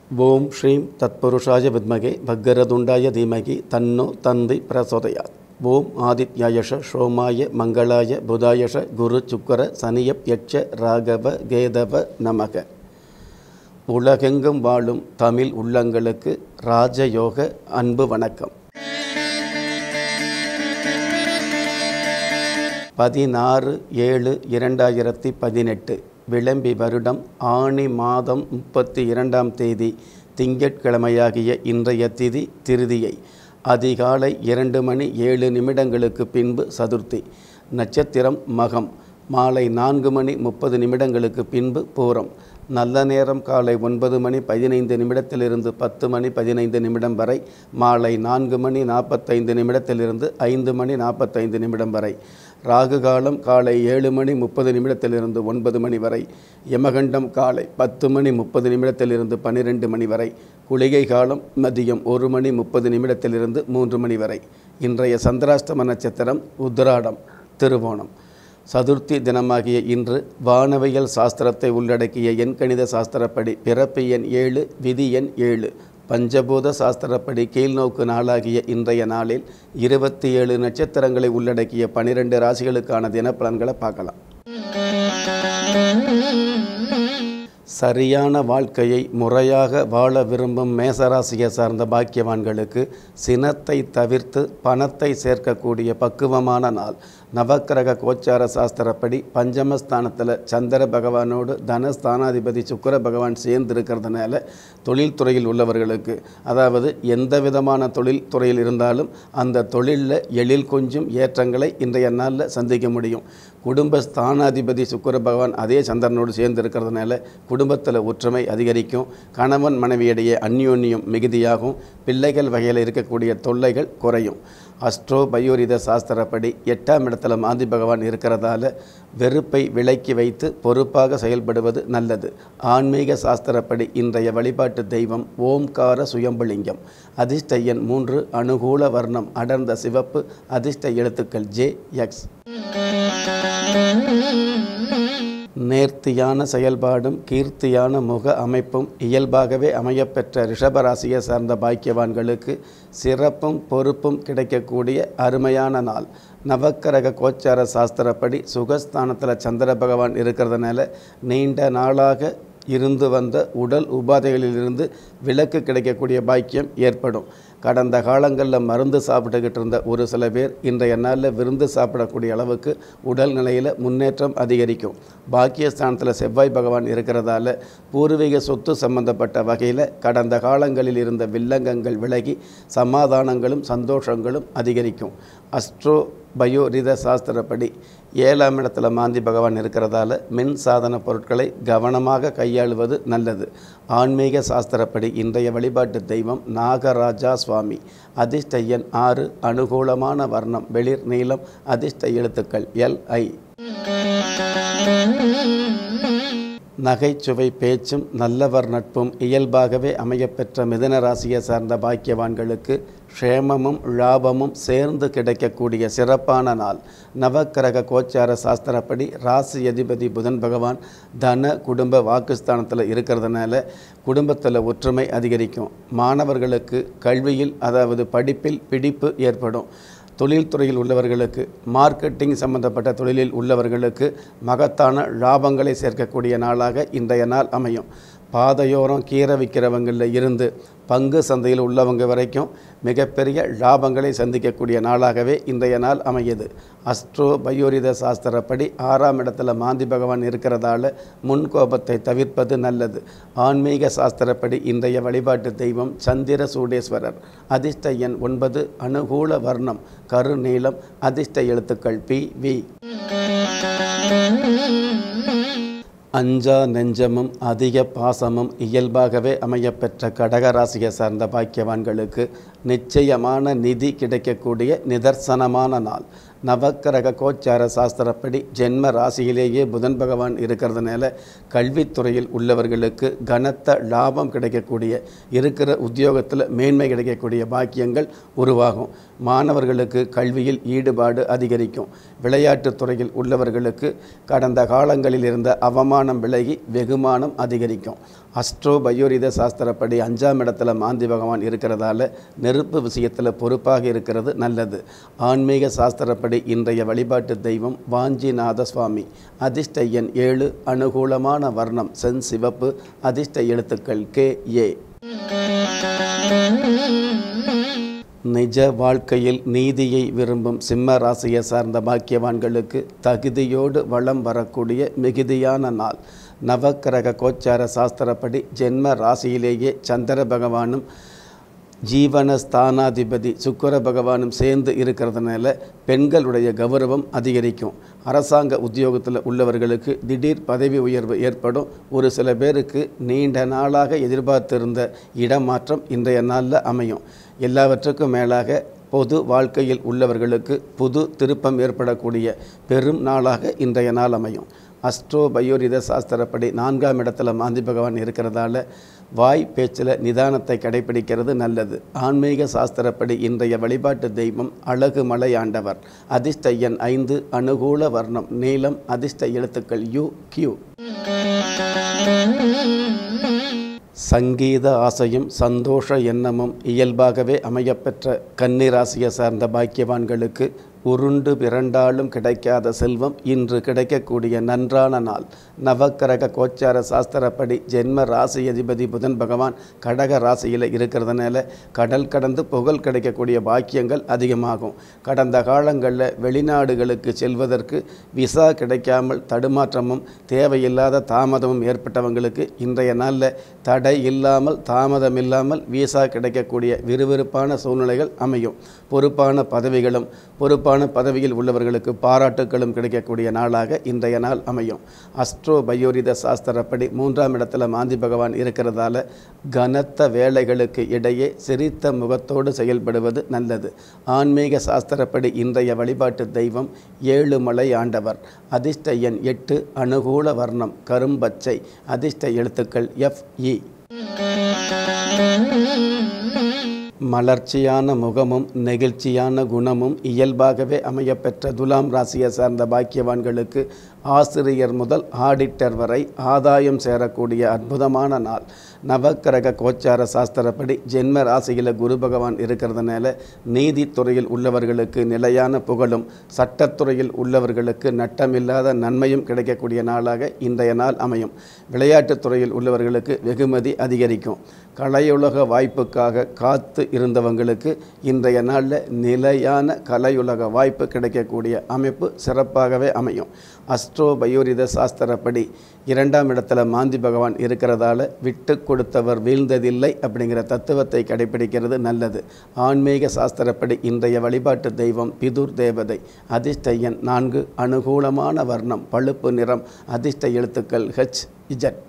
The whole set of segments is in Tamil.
ஓம் ஸ்ரீம் தத்புருஷாய வித்மகே பக்கரதுண்டாய தீமகி தன்னோ தந்தி பிரசோதயாத் ஓம் ஆதித்யாயஷ சோமாய மங்களாய புதாயஷ குரு சுக்கர சனியப் யட்ச ராகவ கேதவ நமக உலகெங்கும் வாழும் தமிழ் உள்ளங்களுக்கு ராஜயோக அன்பு வணக்கம் பதினாறு ஏழு இரண்டாயிரத்தி பதினெட்டு விளம்பி வருடம் ஆணி மாதம் முப்பத்தி இரண்டாம் தேதி திங்கட்கிழமையாகிய இன்றைய திதி திருதியை அதிகாலை இரண்டு மணி ஏழு நிமிடங்களுக்கு பின்பு சதுர்த்தி நட்சத்திரம் மகம் மாலை நான்கு மணி முப்பது நிமிடங்களுக்கு பின்பு பூரம் நல்ல நேரம் காலை ஒன்பது மணி பதினைந்து நிமிடத்திலிருந்து பத்து மணி பதினைந்து நிமிடம் வரை மாலை நான்கு மணி நாற்பத்தைந்து நிமிடத்திலிருந்து ஐந்து மணி நாற்பத்தைந்து நிமிடம் வரை ராகு காலம் காலை ஏழு மணி முப்பது நிமிடத்திலிருந்து ஒன்பது மணி வரை யமகண்டம் காலை பத்து மணி முப்பது நிமிடத்திலிருந்து பன்னிரெண்டு மணி வரை குளிகை காலம் மதியம் ஒரு மணி முப்பது நிமிடத்திலிருந்து மூன்று மணி வரை இன்றைய சந்திராஷ்டம நட்சத்திரம் உத்திராடம் திருவோணம் சதுர்த்தி தினமாகிய இன்று வானவியல் சாஸ்திரத்தை உள்ளடக்கிய எண்கணித சாஸ்திரப்படி பிறப்பு எண் ஏழு விதி எண் ஏழு பஞ்சபூத சாஸ்திரப்படி கீழ்நோக்கு நாளாகிய இன்றைய நாளில் இருபத்தி ஏழு நட்சத்திரங்களை உள்ளடக்கிய பனிரெண்டு ராசிகளுக்கான தினப்பலன்களை பார்க்கலாம் சரியான வாழ்க்கையை முறையாக வாழ விரும்பும் மேசராசியை சார்ந்த பாக்கியவான்களுக்கு சினத்தை தவிர்த்து பணத்தை சேர்க்கக்கூடிய பக்குவமான நாள் நவக்கிரக கோச்சார சாஸ்திரப்படி பஞ்சமஸ்தானத்தில் சந்திர பகவானோடு தனஸ்தானாதிபதி சுக்கர பகவான் சேர்ந்து இருக்கிறதுனால தொழில்துறையில் உள்ளவர்களுக்கு அதாவது எந்த விதமான தொழில் துறையில் இருந்தாலும் அந்த தொழிலில் எழில் கொஞ்சம் ஏற்றங்களை இன்றைய நாளில் சந்திக்க முடியும் குடும்ப ஸ்தானாதிபதி சுக்கர பகவான் அதே சந்திரனோடு சேர்ந்து இருக்கிறதுனால குடும்பத்தில் ஒற்றுமை அதிகரிக்கும் கணவன் மனைவியிடையே அந்யோன்யம் மிகுதியாகும் பிள்ளைகள் வகையில் இருக்கக்கூடிய தொல்லைகள் குறையும் அஸ்ட்ரோ பயோரித சாஸ்திரப்படி எட்டாம் இடத்துல மாந்தி பகவான் இருக்கிறதால வெறுப்பை விலக்கி வைத்து பொறுப்பாக செயல்படுவது நல்லது ஆன்மீக சாஸ்திரப்படி இன்றைய வழிபாட்டு தெய்வம் ஓம்கார சுயம்புலிங்கம் அதிர்ஷ்ட எண் மூன்று அனுகூல வர்ணம் அடர்ந்த சிவப்பு அதிர்ஷ்ட எழுத்துக்கள் ஜே எக்ஸ் நேர்த்தியான செயல்பாடும் கீர்த்தியான முக அமைப்பும் இயல்பாகவே அமையப்பெற்ற ரிஷபராசியை சார்ந்த பாக்கியவான்களுக்கு சிறப்பும் பொறுப்பும் கிடைக்கக்கூடிய அருமையான நாள் நவக்கரக கோச்சார சாஸ்திரப்படி சுகஸ்தானத்தில் சந்திர பகவான் இருக்கிறதுனால நீண்ட நாளாக இருந்து வந்த உடல் உபாதைகளிலிருந்து விலக்கு கிடைக்கக்கூடிய பாக்கியம் ஏற்படும் கடந்த காலங்களில் மருந்து சாப்பிட்டுக்கிட்டு இருந்த ஒரு சில பேர் இன்றைய நாளில் விருந்து சாப்பிடக்கூடிய அளவுக்கு உடல்நிலையில் முன்னேற்றம் அதிகரிக்கும் பாக்கியஸ்தானத்தில் செவ்வாய் பகவான் இருக்கிறதால பூர்வீக சொத்து சம்பந்தப்பட்ட வகையில் கடந்த காலங்களில் இருந்த வில்லங்கங்கள் விலகி சமாதானங்களும் சந்தோஷங்களும் அதிகரிக்கும் அஸ்ட்ரோ பயோரித சாஸ்திரப்படி ஏழாம் இடத்துல மாந்தி பகவான் இருக்கிறதால மின் சாதன பொருட்களை கவனமாக கையாளுவது நல்லது ஆன்மீக சாஸ்திரப்படி இன்றைய வழிபாட்டு தெய்வம் நாகராஜா சுவாமி அதிர்ஷ்ட எண் ஆறு அனுகூலமான வர்ணம் வெளிர் நீளம் அதிர்ஷ்ட எழுத்துக்கள் எல் ஐ நகைச்சுவை பேச்சும் நல்லவர் நட்பும் இயல்பாகவே அமையப்பெற்ற மிதன ராசியை சார்ந்த பாக்கியவான்களுக்கு க்ஷேமமும் லாபமும் சேர்ந்து கிடைக்கக்கூடிய சிறப்பான நாள் நவக்கிரக கோச்சார சாஸ்திரப்படி ராசி அதிபதி புதன் பகவான் தன குடும்ப வாக்குஸ்தானத்தில் இருக்கிறதுனால குடும்பத்தில் ஒற்றுமை அதிகரிக்கும் மாணவர்களுக்கு கல்வியில் அதாவது படிப்பில் பிடிப்பு ஏற்படும் தொழில்துறையில் உள்ளவர்களுக்கு மார்க்கெட்டிங் சம்பந்தப்பட்ட தொழிலில் உள்ளவர்களுக்கு மகத்தான லாபங்களை சேர்க்கக்கூடிய நாளாக இன்றைய நாள் அமையும் பாதையோரம் கீரை விற்கிறவங்களில் இருந்து பங்கு சந்தையில் உள்ளவங்க வரைக்கும் மிகப்பெரிய லாபங்களை சந்திக்கக்கூடிய நாளாகவே இன்றைய நாள் அமையுது அஸ்ட்ரோ பயோரித சாஸ்திரப்படி ஆறாம் இடத்துல மாந்தி பகவான் இருக்கிறதால முன்கோபத்தை தவிர்ப்பது நல்லது ஆன்மீக சாஸ்திரப்படி இன்றைய வழிபாட்டு தெய்வம் சந்திர சூடேஸ்வரர் அதிர்ஷ்ட எண் ஒன்பது அனுகூல வர்ணம் கரு நீளம் அதிர்ஷ்ட எழுத்துக்கள் பி வி அஞ்சா நெஞ்சமும் அதிக பாசமும் இயல்பாகவே அமையப்பெற்ற கடகராசியை சார்ந்த பாக்கியவான்களுக்கு நிச்சயமான நிதி கிடைக்கக்கூடிய நிதர்சனமான நாள் நவக்கிரக கோச்சார சாஸ்திரப்படி ஜென்ம ராசியிலேயே புதன் பகவான் இருக்கிறதுனால கல்வித்துறையில் உள்ளவர்களுக்கு கனத்த லாபம் கிடைக்கக்கூடிய இருக்கிற உத்தியோகத்தில் மேன்மை கிடைக்கக்கூடிய பாக்கியங்கள் உருவாகும் மாணவர்களுக்கு கல்வியில் ஈடுபாடு அதிகரிக்கும் விளையாட்டுத் துறையில் உள்ளவர்களுக்கு கடந்த காலங்களில் இருந்த அவமானம் விலகி வெகுமானம் அதிகரிக்கும் அஸ்ட்ரோ பயோரித சாஸ்திரப்படி அஞ்சாம் இடத்துல மாந்தி பகவான் இருக்கிறதால நெருப்பு விஷயத்தில் பொறுப்பாக இருக்கிறது நல்லது ஆன்மீக சாஸ்திரப்படி இன்றைய வழிபாட்டு தெய்வம் வாஞ்சிநாத சுவாமி அதிர்ஷ்ட எண் ஏழு அனுகூலமான வர்ணம் சென் சிவப்பு அதிர்ஷ்ட எழுத்துக்கள் கே ஏ நிஜ வாழ்க்கையில் நீதியை விரும்பும் சிம்ம ராசியை சார்ந்த பாக்கியவான்களுக்கு தகுதியோடு வளம் வரக்கூடிய மிகுதியான நாள் நவக்கிரக கோச்சார சாஸ்திரப்படி ஜென்ம ராசியிலேயே சந்திர பகவானும் ஜீவன ஸ்தானாதிபதி சுக்கர பகவானும் சேர்ந்து இருக்கிறதுனால பெண்களுடைய கௌரவம் அதிகரிக்கும் அரசாங்க உத்தியோகத்தில் உள்ளவர்களுக்கு திடீர் பதவி உயர்வு ஏற்படும் ஒரு சில பேருக்கு நீண்ட நாளாக எதிர்பார்த்திருந்த இடமாற்றம் இன்றைய நாளில் அமையும் எல்லாவற்றுக்கும் மேலாக பொது வாழ்க்கையில் உள்ளவர்களுக்கு புது திருப்பம் ஏற்படக்கூடிய பெரும் நாளாக இன்றைய நாள் அமையும் அஸ்ட்ரோ பயோரித சாஸ்திரப்படி நான்காம் இடத்துல மாந்தி பகவான் இருக்கிறதால வாய் பேச்சில் நிதானத்தை கடைபிடிக்கிறது நல்லது ஆன்மீக சாஸ்திரப்படி இன்றைய வழிபாட்டு தெய்வம் அழகு மலை ஆண்டவர் அதிர்ஷ்ட எண் ஐந்து அனுகூல வர்ணம் நீளம் அதிர்ஷ்ட எழுத்துக்கள் யு கியூ சங்கீத ஆசையும் சந்தோஷ எண்ணமும் இயல்பாகவே அமையப்பெற்ற கன்னிராசியை சார்ந்த பாக்கியவான்களுக்கு உருண்டு விரண்டாலும் கிடைக்காத செல்வம் இன்று கிடைக்கக்கூடிய நன்றான நாள் நவக்கிரக கோச்சார சாஸ்திரப்படி ஜென்ம ராசி அதிபதி புதன் பகவான் கடக ராசியில் இருக்கிறதுனால கடல் கடந்து புகழ் கிடைக்கக்கூடிய பாக்கியங்கள் அதிகமாகும் கடந்த காலங்களில் வெளிநாடுகளுக்கு செல்வதற்கு விசா கிடைக்காமல் தடுமாற்றமும் தேவையில்லாத தாமதமும் ஏற்பட்டவங்களுக்கு இன்றைய நாளில் தடை இல்லாமல் தாமதம் இல்லாமல் விசா கிடைக்கக்கூடிய விறுவிறுப்பான சூழ்நிலைகள் அமையும் பொறுப்பான பதவிகளும் பொறுப்பான பதவியில் உள்ளவர்களுக்கு பாராட்டுகளும் கிடைக்கக்கூடிய நாளாக இன்றைய நாள் அமையும் அஸ்ட்ரோ பயோரித சாஸ்திரப்படி மூன்றாம் இடத்துல மாந்தி பகவான் இருக்கிறதால கனத்த வேலைகளுக்கு இடையே சிரித்த முகத்தோடு செயல்படுவது நல்லது ஆன்மீக சாஸ்திரப்படி இன்றைய வழிபாட்டு தெய்வம் ஏழுமலை ஆண்டவர் அதிர்ஷ்ட எண் எட்டு அனுகூல வர்ணம் கரும்பச்சை அதிர்ஷ்ட எழுத்துக்கள் எஃப் இ மலர்ச்சியான முகமும் நெகிழ்ச்சியான குணமும் இயல்பாகவே அமையப்பெற்ற துலாம் ராசியை சார்ந்த பாக்கியவான்களுக்கு ஆசிரியர் முதல் ஆடிட்டர் வரை ஆதாயம் சேரக்கூடிய அற்புதமான நாள் நவக்கிரக கோச்சார சாஸ்திரப்படி ஜென்ம ராசியில் குரு பகவான் இருக்கிறதுனால நீதித்துறையில் உள்ளவர்களுக்கு நிலையான புகழும் சட்டத்துறையில் உள்ளவர்களுக்கு நட்டமில்லாத நன்மையும் கிடைக்கக்கூடிய நாளாக இன்றைய நாள் அமையும் விளையாட்டுத் துறையில் உள்ளவர்களுக்கு வெகுமதி அதிகரிக்கும் கலையுலக வாய்ப்புக்காக காத்து இருந்தவங்களுக்கு இன்றைய நாளில் நிலையான கலையுலக வாய்ப்பு கிடைக்கக்கூடிய அமைப்பு சிறப்பாகவே அமையும் அஸ்ட்ரோ பயோரித சாஸ்திரப்படி இரண்டாம் இடத்துல மாந்தி பகவான் இருக்கிறதால விட்டு கொடுத்தவர் வீழ்ந்ததில்லை அப்படிங்கிற தத்துவத்தை கடைபிடிக்கிறது நல்லது ஆன்மீக சாஸ்திரப்படி இன்றைய வழிபாட்டு தெய்வம் பிதுர் தேவதை அதிர்ஷ்ட எண் நான்கு அனுகூலமான வர்ணம் பழுப்பு நிறம் அதிர்ஷ்ட எழுத்துக்கள் ஹெச் இஜட்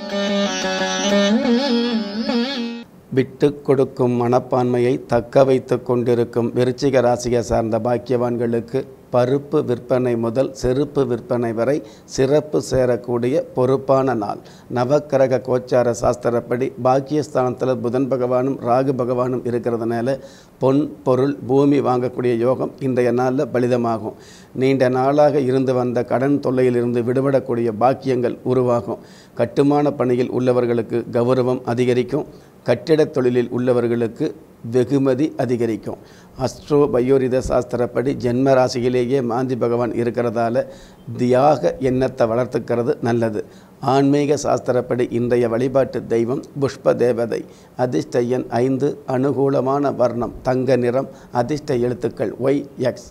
விட்டு கொடுக்கும் மனப்பான்மையை தக்க வைத்து கொண்டிருக்கும் விருச்சிக ராசியை சார்ந்த பாக்கியவான்களுக்கு பருப்பு விற்பனை முதல் செருப்பு விற்பனை வரை சிறப்பு சேரக்கூடிய பொறுப்பான நாள் நவக்கிரக கோச்சார சாஸ்திரப்படி பாக்கியஸ்தானத்தில் புதன் பகவானும் ராகு பகவானும் இருக்கிறதுனால பொன் பொருள் பூமி வாங்கக்கூடிய யோகம் இன்றைய நாளில் பலிதமாகும் நீண்ட நாளாக இருந்து வந்த கடன் தொல்லையிலிருந்து விடுபடக்கூடிய பாக்கியங்கள் உருவாகும் கட்டுமான பணியில் உள்ளவர்களுக்கு கௌரவம் அதிகரிக்கும் கட்டிடத் தொழிலில் உள்ளவர்களுக்கு வெகுமதி அதிகரிக்கும் அஸ்ட்ரோ பயோரித சாஸ்திரப்படி ஜென்ம ராசியிலேயே மாந்தி பகவான் இருக்கிறதால தியாக எண்ணத்தை வளர்த்துக்கிறது நல்லது ஆன்மீக சாஸ்திரப்படி இன்றைய வழிபாட்டு தெய்வம் புஷ்ப தேவதை அதிர்ஷ்ட எண் ஐந்து அனுகூலமான வர்ணம் தங்க நிறம் அதிர்ஷ்ட எழுத்துக்கள் ஒய் எக்ஸ்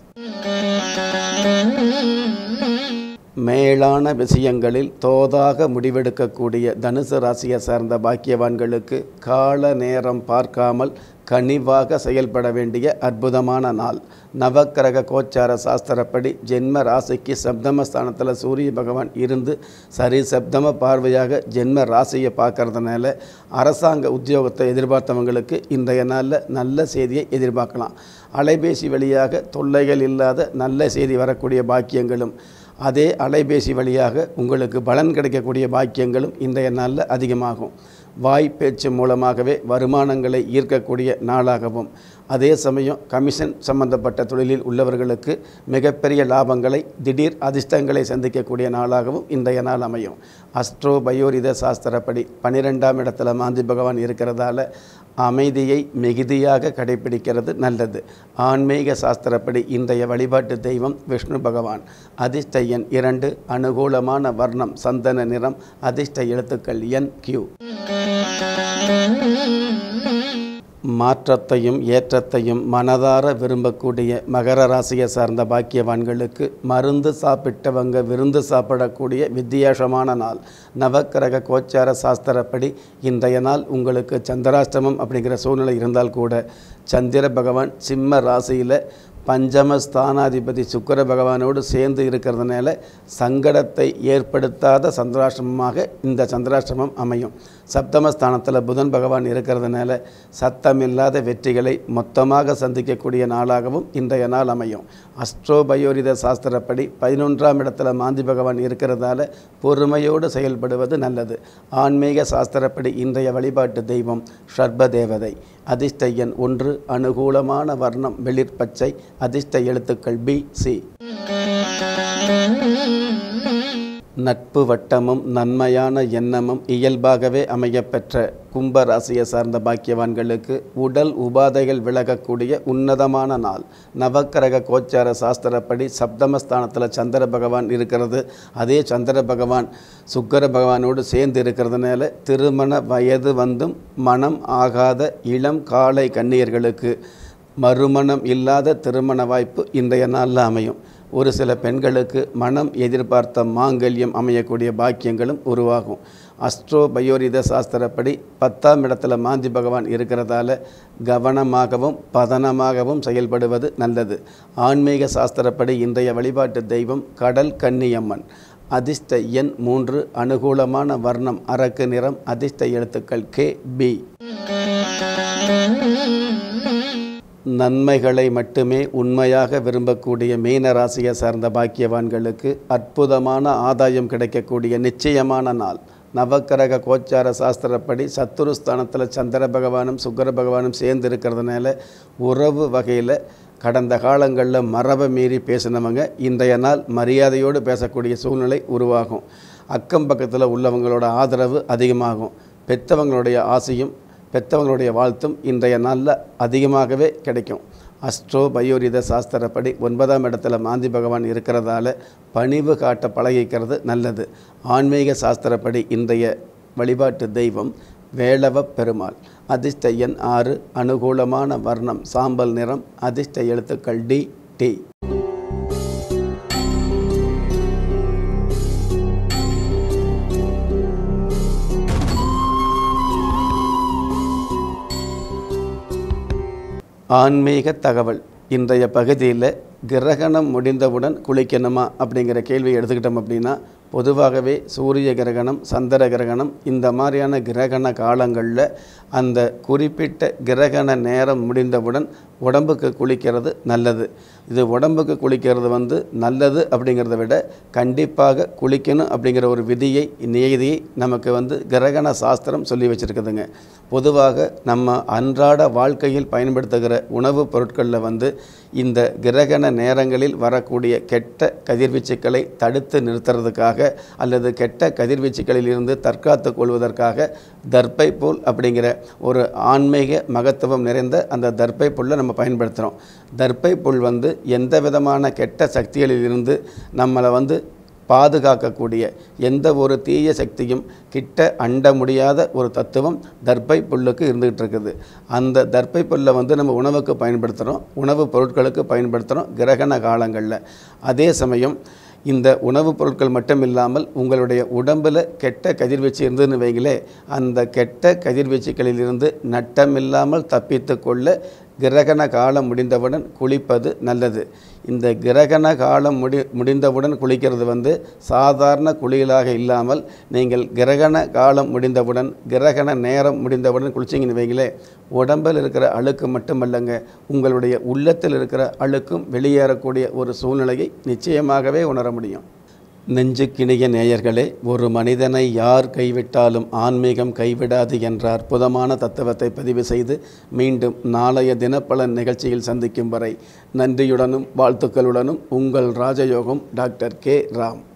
மேலான விஷயங்களில் தோதாக முடிவெடுக்கக்கூடிய தனுசு ராசியை சார்ந்த பாக்கியவான்களுக்கு கால நேரம் பார்க்காமல் கனிவாக செயல்பட வேண்டிய அற்புதமான நாள் நவக்கிரக கோச்சார சாஸ்திரப்படி ஜென்ம ராசிக்கு சப்தமஸ்தானத்தில் சூரிய பகவான் இருந்து சரி சப்தம பார்வையாக ஜென்ம ராசியை பார்க்கறதுனால அரசாங்க உத்தியோகத்தை எதிர்பார்த்தவங்களுக்கு இன்றைய நாளில் நல்ல செய்தியை எதிர்பார்க்கலாம் அலைபேசி வழியாக தொல்லைகள் இல்லாத நல்ல செய்தி வரக்கூடிய பாக்கியங்களும் அதே அலைபேசி வழியாக உங்களுக்கு பலன் கிடைக்கக்கூடிய பாக்கியங்களும் இன்றைய நாளில் அதிகமாகும் வாய் பேச்சு மூலமாகவே வருமானங்களை ஈர்க்கக்கூடிய நாளாகவும் அதே சமயம் கமிஷன் சம்பந்தப்பட்ட தொழிலில் உள்ளவர்களுக்கு மிகப்பெரிய லாபங்களை திடீர் அதிர்ஷ்டங்களை சந்திக்கக்கூடிய நாளாகவும் இன்றைய நாள் அமையும் அஸ்ட்ரோ பயோரித சாஸ்திரப்படி பனிரெண்டாம் இடத்துல மாந்தி பகவான் இருக்கிறதால அமைதியை மிகுதியாக கடைபிடிக்கிறது நல்லது ஆன்மீக சாஸ்திரப்படி இன்றைய வழிபாட்டு தெய்வம் விஷ்ணு பகவான் அதிர்ஷ்ட எண் இரண்டு அனுகூலமான வர்ணம் சந்தன நிறம் அதிர்ஷ்ட எழுத்துக்கள் என் கியூ மாற்றத்தையும் ஏற்றத்தையும் மனதார விரும்பக்கூடிய மகர ராசியை சார்ந்த பாக்கியவான்களுக்கு மருந்து சாப்பிட்டவங்க விருந்து சாப்பிடக்கூடிய வித்தியாசமான நாள் நவக்கிரக கோச்சார சாஸ்திரப்படி இன்றைய நாள் உங்களுக்கு சந்திராஷ்டமம் அப்படிங்கிற சூழ்நிலை இருந்தால் கூட சந்திர பகவான் சிம்ம ராசியில் பஞ்சம ஸ்தானாதிபதி சுக்கர பகவானோடு சேர்ந்து இருக்கிறதுனால சங்கடத்தை ஏற்படுத்தாத சந்திராஷ்டமமாக இந்த சந்திராஷ்டமம் அமையும் சப்தமஸ்தானத்தில் புதன் பகவான் இருக்கிறதுனால சத்தமில்லாத வெற்றிகளை மொத்தமாக சந்திக்கக்கூடிய நாளாகவும் இன்றைய நாள் அமையும் அஸ்ட்ரோபயோரித சாஸ்திரப்படி பதினொன்றாம் இடத்துல மாந்தி பகவான் இருக்கிறதால பொறுமையோடு செயல்படுவது நல்லது ஆன்மீக சாஸ்திரப்படி இன்றைய வழிபாட்டு தெய்வம் ஷர்ப தேவதை அதிர்ஷ்ட எண் ஒன்று அனுகூலமான வர்ணம் வெளிர் பச்சை அதிர்ஷ்ட எழுத்துக்கள் பி சி நட்பு வட்டமும் நன்மையான எண்ணமும் இயல்பாகவே அமையப்பெற்ற கும்ப ராசியை சார்ந்த பாக்கியவான்களுக்கு உடல் உபாதைகள் விலகக்கூடிய உன்னதமான நாள் நவக்கிரக கோச்சார சாஸ்திரப்படி சப்தமஸ்தானத்தில் சந்திர பகவான் இருக்கிறது அதே சந்திர பகவான் சுக்கர பகவானோடு சேர்ந்து இருக்கிறதுனால திருமண வயது வந்தும் மனம் ஆகாத இளம் காலை கன்னியர்களுக்கு மறுமணம் இல்லாத திருமண வாய்ப்பு இன்றைய நாளில் அமையும் ஒரு சில பெண்களுக்கு மனம் எதிர்பார்த்த மாங்கல்யம் அமையக்கூடிய பாக்கியங்களும் உருவாகும் அஸ்ட்ரோ பயோரித சாஸ்திரப்படி பத்தாம் இடத்துல மாந்தி பகவான் இருக்கிறதால கவனமாகவும் பதனமாகவும் செயல்படுவது நல்லது ஆன்மீக சாஸ்திரப்படி இன்றைய வழிபாட்டு தெய்வம் கடல் கன்னியம்மன் அதிர்ஷ்ட எண் மூன்று அனுகூலமான வர்ணம் அரக்கு நிறம் அதிர்ஷ்ட எழுத்துக்கள் கே பி நன்மைகளை மட்டுமே உண்மையாக விரும்பக்கூடிய மீன ராசியை சார்ந்த பாக்கியவான்களுக்கு அற்புதமான ஆதாயம் கிடைக்கக்கூடிய நிச்சயமான நாள் நவக்கிரக கோச்சார சாஸ்திரப்படி சத்துருஸ்தானத்தில் சந்திர பகவானும் சுக்கர பகவானும் சேர்ந்து இருக்கிறதுனால உறவு வகையில் கடந்த காலங்களில் மரபை மீறி பேசினவங்க இன்றைய நாள் மரியாதையோடு பேசக்கூடிய சூழ்நிலை உருவாகும் அக்கம் பக்கத்தில் உள்ளவங்களோட ஆதரவு அதிகமாகும் பெற்றவங்களுடைய ஆசையும் பெற்றவங்களுடைய வாழ்த்தும் இன்றைய நாளில் அதிகமாகவே கிடைக்கும் அஸ்ட்ரோ பயோரித சாஸ்திரப்படி ஒன்பதாம் இடத்துல மாந்தி பகவான் இருக்கிறதால பணிவு காட்ட பழகிக்கிறது நல்லது ஆன்மீக சாஸ்திரப்படி இன்றைய வழிபாட்டு தெய்வம் வேளவ பெருமாள் அதிர்ஷ்ட எண் ஆறு அனுகூலமான வர்ணம் சாம்பல் நிறம் அதிர்ஷ்ட எழுத்துக்கள் டி டி ஆன்மீக தகவல் இன்றைய பகுதியில் கிரகணம் முடிந்தவுடன் குளிக்கணுமா அப்படிங்கிற கேள்வியை எடுத்துக்கிட்டோம் அப்படின்னா பொதுவாகவே சூரிய கிரகணம் சந்திர கிரகணம் இந்த மாதிரியான கிரகண காலங்களில் அந்த குறிப்பிட்ட கிரகண நேரம் முடிந்தவுடன் உடம்புக்கு குளிக்கிறது நல்லது இது உடம்புக்கு குளிக்கிறது வந்து நல்லது அப்படிங்கிறத விட கண்டிப்பாக குளிக்கணும் அப்படிங்கிற ஒரு விதியை நியதியை நமக்கு வந்து கிரகண சாஸ்திரம் சொல்லி வச்சுருக்குதுங்க பொதுவாக நம்ம அன்றாட வாழ்க்கையில் பயன்படுத்துகிற உணவுப் பொருட்களில் வந்து இந்த கிரகண நேரங்களில் வரக்கூடிய கெட்ட கதிர்வீச்சுக்களை தடுத்து நிறுத்துறதுக்காக அல்லது கெட்ட கதிர்வீச்சுக்களில் இருந்து தற்காத்துக் கொள்வதற்காக தர்ப்பை புல் அப்படிங்கிற ஒரு ஆன்மீக மகத்துவம் நிறைந்த அந்த தர்ப்பை புல்லை நம்ம பயன்படுத்துகிறோம் தர்ப்பை புல் வந்து எந்த விதமான கெட்ட சக்திகளில் இருந்து நம்மளை வந்து பாதுகாக்கக்கூடிய எந்த ஒரு தீய சக்தியும் கிட்ட அண்ட முடியாத ஒரு தத்துவம் தர்ப்பை புல்லுக்கு இருந்துகிட்டு இருக்குது அந்த தர்ப்பை புல்லை வந்து நம்ம உணவுக்கு பயன்படுத்துகிறோம் உணவுப் பொருட்களுக்கு பயன்படுத்துகிறோம் கிரகண காலங்களில் அதே சமயம் இந்த உணவுப் பொருட்கள் மட்டும் இல்லாமல் உங்களுடைய உடம்பில் கெட்ட கதிர்வீச்சு இருந்ததுன்னு வைங்களே அந்த கெட்ட கதிர்வீச்சுகளிலிருந்து நட்டமில்லாமல் தப்பித்து கொள்ள கிரகண காலம் முடிந்தவுடன் குளிப்பது நல்லது இந்த கிரகண காலம் முடி முடிந்தவுடன் குளிக்கிறது வந்து சாதாரண குளியலாக இல்லாமல் நீங்கள் கிரகண காலம் முடிந்தவுடன் கிரகண நேரம் முடிந்தவுடன் குளிச்சிங்கன்னு வைங்களே உடம்பில் இருக்கிற அழுக்கு மட்டுமல்லங்க உங்களுடைய உள்ளத்தில் இருக்கிற அழுக்கும் வெளியேறக்கூடிய ஒரு சூழ்நிலையை நிச்சயமாகவே உணர முடியும் நெஞ்சுக்கிணிய நேயர்களே ஒரு மனிதனை யார் கைவிட்டாலும் ஆன்மீகம் கைவிடாது என்ற அற்புதமான தத்துவத்தை பதிவு செய்து மீண்டும் நாளைய தினப்பலன் நிகழ்ச்சியில் சந்திக்கும் வரை நன்றியுடனும் வாழ்த்துக்களுடனும் உங்கள் ராஜயோகம் டாக்டர் கே ராம்